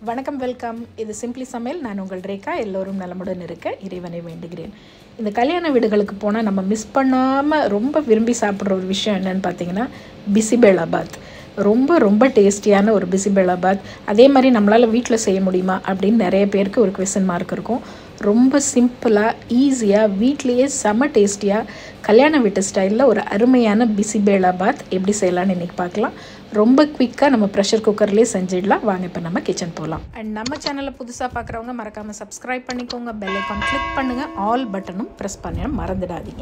வணக்கம் வெல்கம் இது சிம்பிளி சமையல் நான் உங்கள் ரேகா எல்லோரும் நலமுடன் இருக்க இறைவனை வேண்டுகிறேன் இந்த கல்யாண வீடுகளுக்கு போனால் நம்ம மிஸ் பண்ணாமல் ரொம்ப விரும்பி சாப்பிட்ற ஒரு விஷயம் என்னன்னு பார்த்தீங்கன்னா பிசிபேலாபாத் ரொம்ப ரொம்ப டேஸ்டியான ஒரு பிசிபேலாபாத் அதே மாதிரி நம்மளால் வீட்டில் செய்ய முடியுமா அப்படின்னு நிறைய பேருக்கு ஒரு கொஸ்டின் மார்க் இருக்கும் ரொம்ப சிம்பிளாக ஈஸியாக வீட்லேயே செம டேஸ்டியாக கல்யாண வீட்டு ஸ்டைலில் ஒரு அருமையான பிசிபேலாபாத் எப்படி செய்யலாம்னு இன்றைக்கி பார்க்கலாம் ரொம்ப குயிக்காக நம்ம ப்ரெஷர் குக்கர்லேயே செஞ்சிடலாம் வாங்க இப்போ நம்ம கிச்சன் போகலாம் அண்ட் நம்ம சேனலை புதுசாக பார்க்குறவங்க மறக்காமல் சப்ஸ்கிரைப் பண்ணிக்கோங்க பெல் ஐக்கான் கிளிக் பண்ணுங்கள் ஆல் பட்டனும் ப்ரெஸ் பண்ண மறந்துடாதீங்க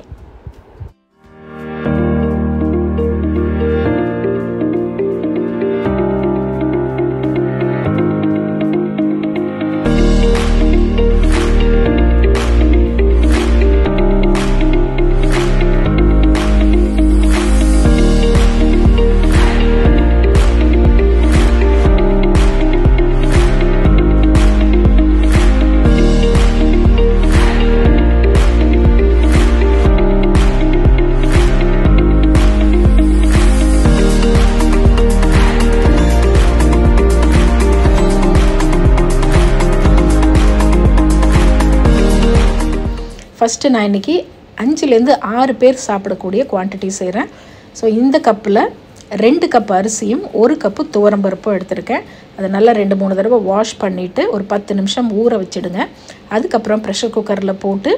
ஃபஸ்ட்டு நான் இன்றைக்கி அஞ்சுலேருந்து ஆறு பேர் சாப்பிடக்கூடிய குவான்டிட்டி செய்கிறேன் ஸோ இந்த கப்பில் ரெண்டு கப் அரிசியும் ஒரு கப்பு துவரம்பருப்பும் எடுத்திருக்கேன் அதை நல்லா ரெண்டு மூணு தடவை வாஷ் பண்ணிவிட்டு ஒரு பத்து நிமிஷம் ஊற வச்சுடுங்க அதுக்கப்புறம் ப்ரெஷர் குக்கரில் போட்டு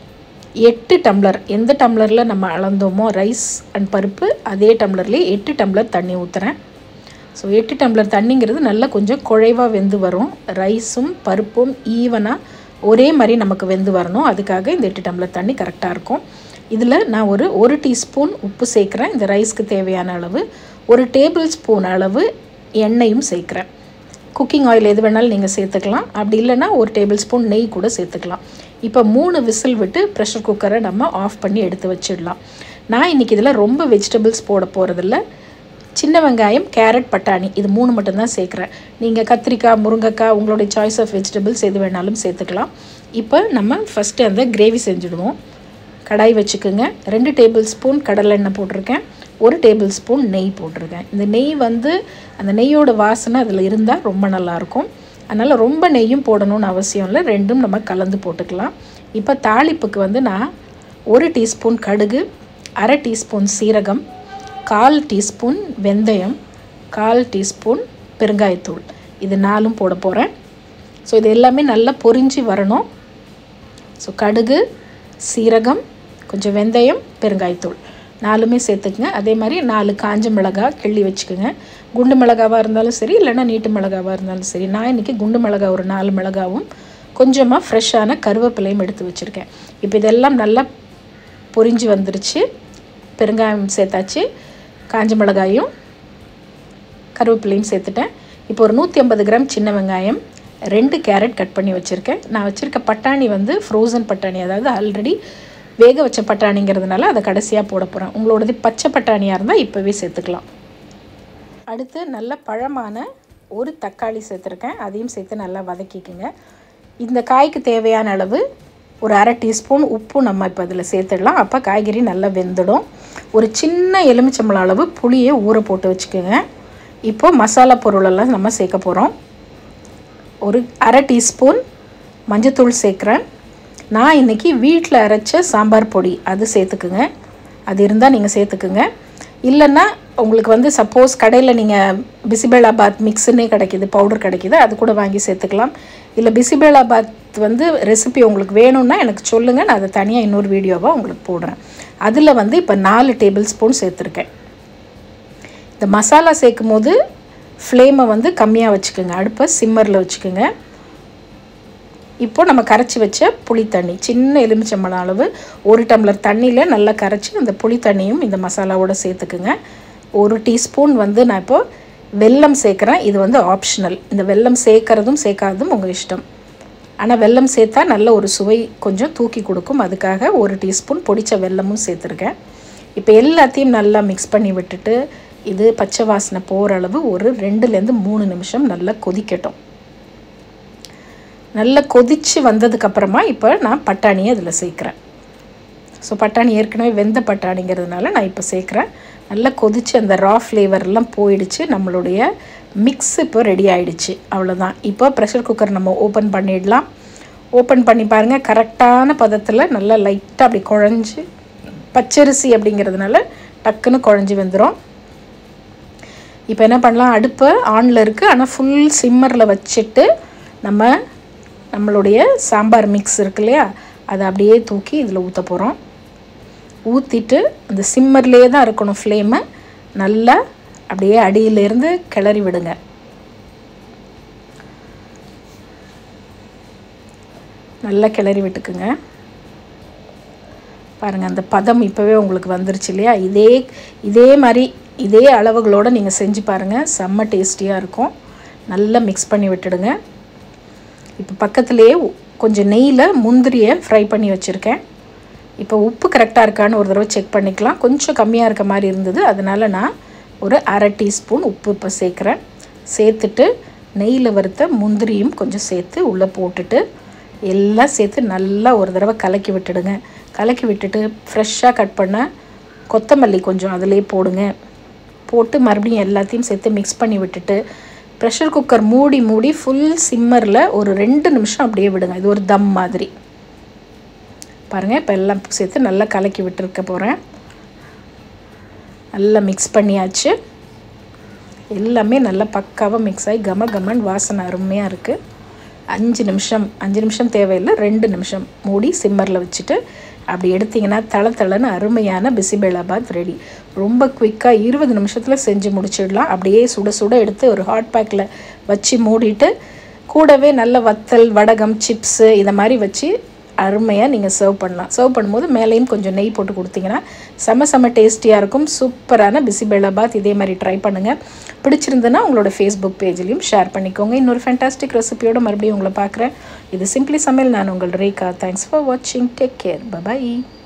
எட்டு டம்ளர் எந்த டம்ளரில் நம்ம அளந்தோமோ ரைஸ் அண்ட் பருப்பு அதே டம்ளர்லேயே எட்டு டம்ளர் தண்ணி ஊற்றுறேன் ஸோ எட்டு டம்ளர் தண்ணிங்கிறது நல்லா கொஞ்சம் குழைவாக வெந்து வரும் ரைஸும் பருப்பும் ஈவனாக ஒரே மாதிரி நமக்கு வெந்து வரணும் அதுக்காக இந்த எட்டு டம்ளர் தண்ணி கரெக்டாக இருக்கும் இதில் நான் ஒரு ஒரு டீஸ்பூன் உப்பு சேர்க்குறேன் இந்த ரைஸ்க்கு தேவையான அளவு ஒரு டேபிள் ஸ்பூன் அளவு எண்ணெயும் சேர்க்குறேன் குக்கிங் ஆயில் எது வேணாலும் நீங்கள் சேர்த்துக்கலாம் அப்படி இல்லைன்னா ஒரு டேபிள் ஸ்பூன் நெய் கூட சேர்த்துக்கலாம் இப்போ மூணு விசில் விட்டு ப்ரெஷர் குக்கரை நம்ம ஆஃப் பண்ணி எடுத்து வச்சிடலாம் நான் இன்றைக்கி இதில் ரொம்ப வெஜிடபிள்ஸ் போட போகிறதில்ல சின்ன வெங்காயம் கேரட் பட்டாணி இது மூணு மட்டும்தான் சேர்க்குறேன் நீங்கள் கத்திரிக்காய் முருங்கைக்காய் உங்களுடைய சாய்ஸ் ஆஃப் வெஜிடபிள்ஸ் எது வேணாலும் சேர்த்துக்கலாம் இப்போ நம்ம ஃபஸ்ட்டு அந்த கிரேவி செஞ்சுடுவோம் கடாய் வச்சுக்கோங்க ரெண்டு டேபிள் ஸ்பூன் கடலெண்ணெய் போட்டிருக்கேன் ஒரு டேபிள் ஸ்பூன் நெய் போட்டிருக்கேன் இந்த நெய் வந்து அந்த நெய்யோட வாசனை அதில் இருந்தால் ரொம்ப நல்லாயிருக்கும் அதனால் ரொம்ப நெய்யும் போடணும்னு அவசியம் இல்லை ரெண்டும் நம்ம கலந்து போட்டுக்கலாம் இப்போ தாளிப்புக்கு வந்து நான் ஒரு டீஸ்பூன் கடுகு அரை டீஸ்பூன் சீரகம் கால் டீஸ்பூன் வெந்தயம் கால் டீஸ்பூன் பெருங்காயத்தூள் இது நாலும் போட போகிறேன் ஸோ இது எல்லாமே நல்லா பொரிஞ்சு வரணும் ஸோ கடுகு சீரகம் கொஞ்சம் வெந்தயம் பெருங்காயத்தூள் நாலுமே சேர்த்துக்குங்க அதே மாதிரி நாலு காஞ்ச மிளகாய் கிள்ளி வச்சுக்கோங்க குண்டு மிளகாவாக இருந்தாலும் சரி இல்லைன்னா நீட்டு மிளகாவாக இருந்தாலும் சரி நான் இன்றைக்கி குண்டு மிளகா ஒரு நாலு மிளகாவும் கொஞ்சமாக ஃப்ரெஷ்ஷான கருவேப்பிலையும் எடுத்து வச்சுருக்கேன் இப்போ இதெல்லாம் நல்லா பொரிஞ்சு வந்துருச்சு பெருங்காயம் சேர்த்தாச்சு காஞ்ச மிளகாயும் கருவேப்பிலையும் சேர்த்துட்டேன் இப்போ ஒரு நூற்றி ஐம்பது கிராம் சின்ன வெங்காயம் ரெண்டு கேரட் கட் பண்ணி வச்சுருக்கேன் நான் வச்சுருக்க பட்டாணி வந்து ஃப்ரோசன் பட்டாணி அதாவது ஆல்ரெடி வேக வச்ச பட்டாணிங்கிறதுனால அதை கடைசியாக போட போகிறேன் உங்களோடது பச்சை பட்டாணியாக இருந்தால் இப்போவே சேர்த்துக்கலாம் அடுத்து நல்ல பழமான ஒரு தக்காளி சேர்த்துருக்கேன் அதையும் சேர்த்து நல்லா வதக்கிக்குங்க இந்த காய்க்கு தேவையான அளவு ஒரு அரை டீஸ்பூன் உப்பு நம்ம இப்போ அதில் சேர்த்துடலாம் அப்போ காய்கறி நல்லா வெந்துடும் ஒரு சின்ன எலுமிச்சம்பழம் அளவு புளியை ஊற போட்டு வச்சுக்கோங்க இப்போது மசாலா பொருளெல்லாம் நம்ம சேர்க்க போகிறோம் ஒரு அரை டீஸ்பூன் மஞ்சத்தூள் சேர்க்குறேன் நான் இன்றைக்கி வீட்டில் அரைச்ச சாம்பார் பொடி அது சேர்த்துக்குங்க அது இருந்தால் நீங்கள் சேர்த்துக்குங்க இல்லைன்னா உங்களுக்கு வந்து சப்போஸ் கடையில் நீங்கள் பிசிபேலாபாத் மிக்ஸுன்னே கிடைக்கிது பவுடர் கிடைக்கிது அது கூட வாங்கி சேர்த்துக்கலாம் இல்லை பிசிபேலாபாத் வந்து ரெசிபி உங்களுக்கு வேணும்னா எனக்கு சொல்லுங்கள் நான் அதை தனியாக இன்னொரு வீடியோவாக உங்களுக்கு போடுறேன் அதில் வந்து இப்போ நாலு டேபிள் ஸ்பூன் சேர்த்துருக்கேன் இந்த மசாலா சேர்க்கும் போது ஃப்ளேமை வந்து கம்மியாக வச்சுக்கோங்க அடுப்பை சிம்மரில் வச்சுக்கோங்க இப்போ நம்ம கரைச்சி வச்ச புளி தண்ணி சின்ன எலுமிச்சம்பழம் அளவு ஒரு டம்ளர் தண்ணியில் நல்லா கரைச்சி அந்த புளி தண்ணியும் இந்த மசாலாவோட சேர்த்துக்குங்க ஒரு டீஸ்பூன் வந்து நான் இப்போது வெல்லம் சேர்க்குறேன் இது வந்து ஆப்ஷனல் இந்த வெல்லம் சேர்க்கறதும் சேர்க்காததும் உங்கள் இஷ்டம் ஆனால் வெல்லம் சேர்த்தா நல்ல ஒரு சுவை கொஞ்சம் தூக்கி கொடுக்கும் அதுக்காக ஒரு டீஸ்பூன் பொடிச்ச வெல்லமும் சேர்த்துருக்கேன் இப்போ எல்லாத்தையும் நல்லா மிக்ஸ் பண்ணி விட்டுட்டு இது பச்சை வாசனை போகிற அளவு ஒரு ரெண்டுலேருந்து மூணு நிமிஷம் நல்லா கொதிக்கட்டும் நல்லா கொதித்து வந்ததுக்கப்புறமா இப்போ நான் பட்டாணியை அதில் சேர்க்குறேன் ஸோ பட்டாணி ஏற்கனவே வெந்த பட்டாணிங்கிறதுனால நான் இப்போ சேர்க்குறேன் நல்லா கொதித்து அந்த ரா ஃப்ளேவர்லாம் போயிடுச்சு நம்மளுடைய மிக்ஸ் இப்போ ரெடி ஆயிடுச்சு அவ்வளோதான் இப்போ ப்ரெஷர் குக்கர் நம்ம ஓப்பன் பண்ணிடலாம் ஓப்பன் பண்ணி பாருங்கள் கரெக்டான பதத்தில் நல்லா லைட்டாக அப்படி குழஞ்சி பச்சரிசி அப்படிங்கிறதுனால டக்குன்னு குழஞ்சி வந்துடும் இப்போ என்ன பண்ணலாம் அடுப்பு ஆனில் இருக்குது ஆனால் ஃபுல் சிம்மரில் வச்சுட்டு நம்ம நம்மளுடைய சாம்பார் மிக்ஸ் இருக்கு இல்லையா அதை அப்படியே தூக்கி இதில் ஊற்ற போகிறோம் ஊற்றிட்டு அந்த சிம்மர்லேயே தான் இருக்கணும் ஃப்ளேமை நல்லா அப்படியே அடியிலேருந்து கிளறி விடுங்க நல்லா கிளறி விட்டுக்குங்க பாருங்கள் அந்த பதம் இப்போவே உங்களுக்கு வந்துருச்சு இல்லையா இதே இதே மாதிரி இதே அளவுகளோடு நீங்கள் செஞ்சு பாருங்கள் செம்ம டேஸ்டியாக இருக்கும் நல்லா மிக்ஸ் பண்ணி விட்டுடுங்க இப்போ பக்கத்துலேயே உ- கொஞ்சம் நெய்யில் முந்திரியை ஃப்ரை பண்ணி வச்சுருக்கேன் இப்போ உப்பு கரெக்டாக இருக்கான்னு ஒரு தடவை செக் பண்ணிக்கலாம் கொஞ்சம் கம்மியாக இருக்க மாதிரி இருந்தது அதனால் நான் ஒரு அரை டீஸ்பூன் உப்பு இப்போ சேர்க்குறேன் சேர்த்துட்டு நெய்யில் வறுத்த முந்திரியும் கொஞ்சம் சேர்த்து உள்ளே போட்டுட்டு எல்லாம் சேர்த்து நல்லா ஒரு தடவை கலக்கி விட்டுடுங்க கலக்கி விட்டுட்டு ஃப்ரெஷ்ஷாக கட் பண்ண கொத்தமல்லி கொஞ்சம் அதிலே போடுங்க போட்டு மறுபடியும் எல்லாத்தையும் சேர்த்து மிக்ஸ் பண்ணி விட்டுட்டு ப்ரெஷர் குக்கர் மூடி மூடி ஃபுல் சிம்மரில் ஒரு ரெண்டு நிமிஷம் அப்படியே விடுங்க இது ஒரு தம் மாதிரி பாருங்கள் இப்போ எல்லாம் சேர்த்து நல்லா கலக்கி விட்டுருக்க போகிறேன் நல்லா மிக்ஸ் பண்ணியாச்சு எல்லாமே நல்லா பக்காவாக மிக்ஸ் ஆகி கம கமன் வாசனை அருமையாக இருக்குது அஞ்சு நிமிஷம் அஞ்சு நிமிஷம் தேவையில்லை ரெண்டு நிமிஷம் மூடி சிம்மரில் வச்சுட்டு அப்படி எடுத்திங்கன்னா தள தளன்னு அருமையான பிசிபெலாபாத் ரெடி ரொம்ப குயிக்காக இருபது நிமிஷத்தில் செஞ்சு முடிச்சிடலாம் அப்படியே சுட சுட எடுத்து ஒரு ஹாட் பேக்கில் வச்சு மூடிட்டு கூடவே நல்ல வத்தல் வடகம் சிப்ஸு இதை மாதிரி வச்சு அருமையாக நீங்கள் சர்வ் பண்ணலாம் சர்வ் பண்ணும்போது மேலேயும் கொஞ்சம் நெய் போட்டு கொடுத்தீங்கன்னா செம செம டேஸ்டியாக இருக்கும் சூப்பரான பிசிபெலாபாத் இதே மாதிரி ட்ரை பண்ணுங்கள் பிடிச்சிருந்ததுன்னா உங்களோட ஃபேஸ்புக் பேஜ்லேயும் ஷேர் பண்ணிக்கோங்க இன்னொரு ஃபேண்டாஸ்டிக் ரெசிபியோட மறுபடியும் உங்களை பார்க்குறேன் இது சிம்பிளி சமையல் நான் உங்கள் ரேகா தேங்க்ஸ் ஃபார் வாட்சிங் டேக் கேர் பபாய்